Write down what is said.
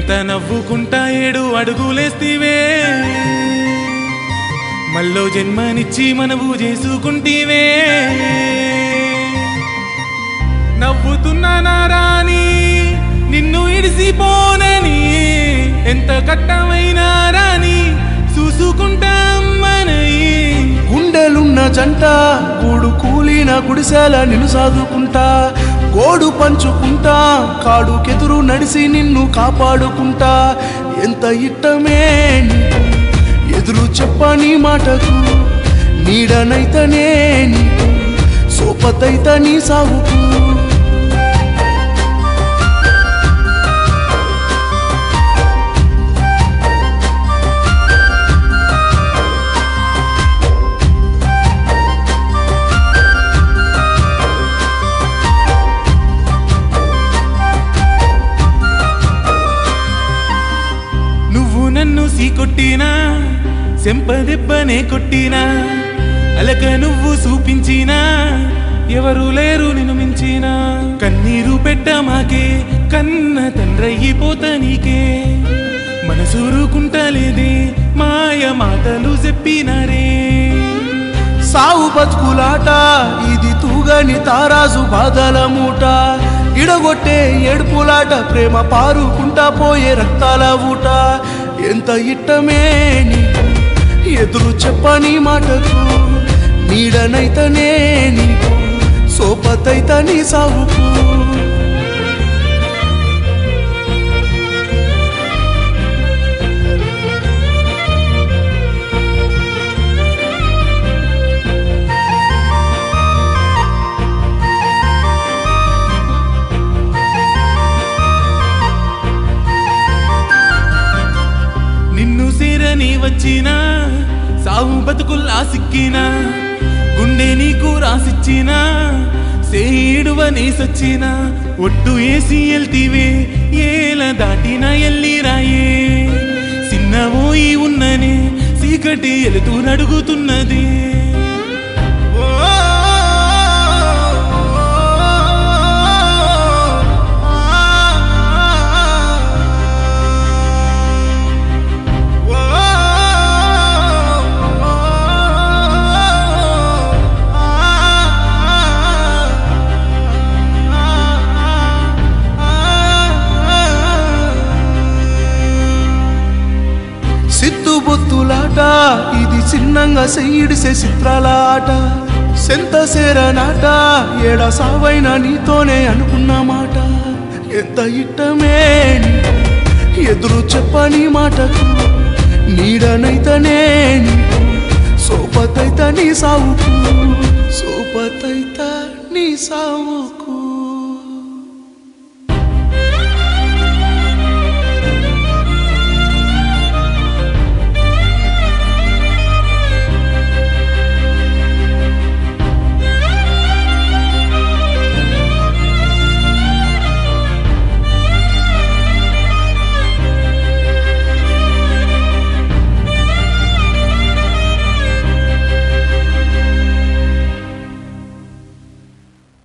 ఎంత నవ్వుకుంటా ఏడు అడుగులేస్తివే మళ్ళో జన్మనిచ్చి మనవు చేసుకుంటీవే నవ్వుతున్నా నారాని నిన్ను ఇడిసిపోనని ఎంత కట్టమైనా రాని చూసుకుంటామనయి గుండెలున్న జంట గూడు కూలిన గుడిసెల నిన్ను సాదుకుంటా గోడు పంచుకుంటా కాడు కెదురు నడిసి నిన్ను కాపాడుకుంటా ఎంత ఇట్టమే నీకు ఎదురు చెప్పని మాటకు నీడనైతనే నీకు సోపతైత నీ సావుకు నువ్వు నన్ను సీకొట్టినా సెంపదెబ్బనే కొట్టినా అలక నువ్వు చూపించినా ఎవరు లేరు నిన్ను మించినా కన్నీరు పెట్ట మాకే కన్న తండ్రయ్యిపోత నీకే మనసూరుకుంటలేదే మాయ మాటలు చెప్పినారే సావు బతుకులాట ఇది తూగని తారాజు బాధల మూట ఇడగొట్టే ఏడుపులాట ప్రేమ పారుకుంటా పోయే రక్తాల ఊట ఎంత ఇట్టమే నీకు ఎదురు చెప్పని మాటకు నీడనైతనే నీకు సోపతైత నీ సావుకు నిన్ను సేరని వచ్చినా సాగు బతుకుల్లా సిక్కినా గుండె నీకు రాసిచ్చినా సేడువ సచ్చినా ఒట్టు ఏసి ఎల్తివే ఏల దాటిన ఎల్లి రాయే చిన్నవోయి ఉన్ననే సీకటి ఎలుతూ నడుగుతున్నది సిత్తు బొత్తులాట ఇది చిన్నంగా సెయ్యిడిసే చిత్రాల ఆట సెంత సేరనాట ఏడ సావైన నీతోనే అనుకున్న మాట ఎంత ఇట్టమే నీకు ఎదురు చెప్పని మాటకు నీడనైతనే నీకు సోపతైత నీ సావుకు సోపతైత నీ సావుకు